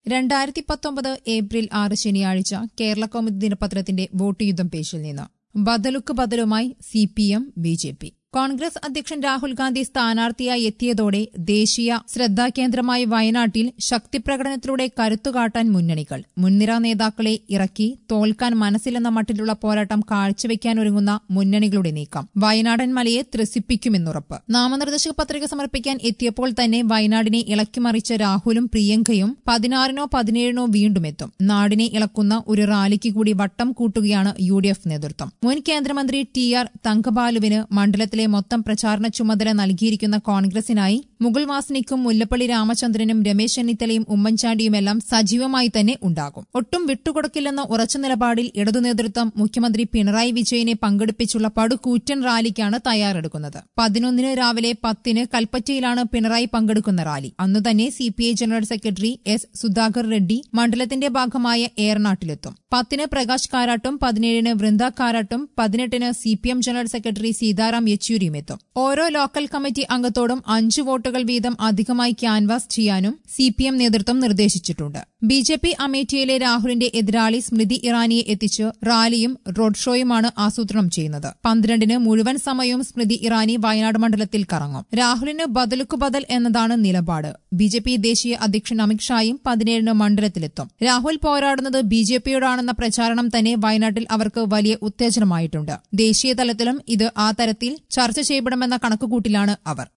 രണ്ടായിരത്തി പത്തൊമ്പത് ഏപ്രിൽ ആറ് ശനിയാഴ്ച കേരള കൗമുദി ദിനപത്രത്തിന്റെ വോട്ട് യുദ്ധം പേജിൽ നിന്ന് ബദലുക്ക് ബദലുമായി C P M B J P Congress അധ്യക്ഷൻ രാഹുൽ ഗാന്ധി സ്ഥാനാർത്ഥിയായി എത്തിയതോടെ ദേശീയ ശ്രദ്ധാകേന്ദ്രമായ വയനാട്ടിൽ ശക്തിപ്രകടനത്തിലൂടെ കരുത്തുകാട്ടാൻ മുന്നണികൾ മുൻനിര നേതാക്കളെ ഇറക്കി തോൽക്കാൻ മനസ്സിലെന്ന മട്ടിലുള്ള പോരാട്ടം കാഴ്ചവെക്കാനൊരുങ്ങുന്ന മുന്നണികളുടെ നീക്കം വയനാടൻ മലയെ ത്രസിപ്പിക്കുമെന്നുറപ്പ് നാമനിർദ്ദേശക പത്രിക സമർപ്പിക്കാൻ എത്തിയപ്പോൾ തന്നെ വയനാടിനെ ഇളക്കിമറിച്ച രാഹുലും പ്രിയങ്കയും പതിനാറിനോ പതിനേഴിനോ വീണ്ടും എത്തും നാടിനെ ഇളക്കുന്ന ഒരു റാലിക്ക് കൂടി വട്ടം കൂട്ടുകയാണ് യു ഡി എഫ് നേതൃത്വം മുൻ കേന്ദ്രമന്ത്രി ടി ആർ തങ്കബാലുവിന് മണ്ഡലത്തിലെ മൊത്തം പ്രചാരണ ചുമതല നൽകിയിരിക്കുന്ന കോൺഗ്രസിനായി മുകുൾ വാസ്നിക്കും മുല്ലപ്പള്ളി രാമചന്ദ്രനും രമേശ് ചെന്നിത്തലയും ഉമ്മൻചാണ്ടിയുമെല്ലാം സജീവമായി തന്നെ ഉണ്ടാകും ഒട്ടും വിട്ടുകൊടുക്കില്ലെന്ന ഉറച്ച നിലപാടിൽ ഇടതു നേതൃത്വം മുഖ്യമന്ത്രി പിണറായി വിജയനെ പങ്കെടുപ്പിച്ചുള്ള പടുകൂറ്റൻ റാലിക്കാണ് തയ്യാറെടുക്കുന്നത് പതിനൊന്നിന് രാവിലെ പത്തിന് കൽപ്പറ്റയിലാണ് പിണറായി പങ്കെടുക്കുന്ന റാലി അന്ന് തന്നെ CPI general secretary S Sudhakar Reddy മണ്ഡലത്തിന്റെ ഭാഗമായ ഏറനാട്ടിലെത്തും പത്തിന് പ്രകാശ് കാരാട്ടും പതിനേഴിന് വൃന്ദ കാരാട്ടും പതിനെട്ടിന് C P M general secretary Sitaram യെച്ചൂരിയും എത്തും ഓരോ ലോക്കൽ കമ്മിറ്റി അംഗത്തോടും അഞ്ച് വോട്ടുകൾ വീതം അധികമായി ക്യാൻവാസ് ചെയ്യാനും സി പി എം നേതൃത്വം നിർദ്ദേശിച്ചിട്ടുണ്ട് ബി ജെ പി അമേഠിയിലെ രാഹുലിന്റെ എതിരാളി സ്മൃതി ഇറാനിയെ എത്തിച്ച് റാലിയും റോഡ് ഷോയുമാണ് ആസൂത്രണം ചെയ്യുന്നത് പന്ത്രണ്ടിന് മുഴുവൻ സമയവും സ്മൃതി ഇറാനി വയനാട് മണ്ഡലത്തിൽ കറങ്ങും രാഹുലിന് ബദലുക്കു ബദൽ എന്നതാണ് നിലപാട് ബി ജെ പി ദേശീയ അധ്യക്ഷൻ അമിത്ഷായും പതിനേഴിന് മണ്ഡലത്തിലെത്തും രാഹുൽ പോരാടുന്നത് ബി ജെ പിയോടാണെന്ന പ്രചാരണം തന്നെ വയനാട്ടിൽ അവർക്ക് വലിയ ഉത്തേജനമായിട്ടുണ്ട് ദേശീയ തലത്തിലും ഇത് ആ തരത്തിൽ ചർച്ച ചെയ്യപ്പെടുമെന്ന കണക്കുകൂട്ടിലാണ് അവർ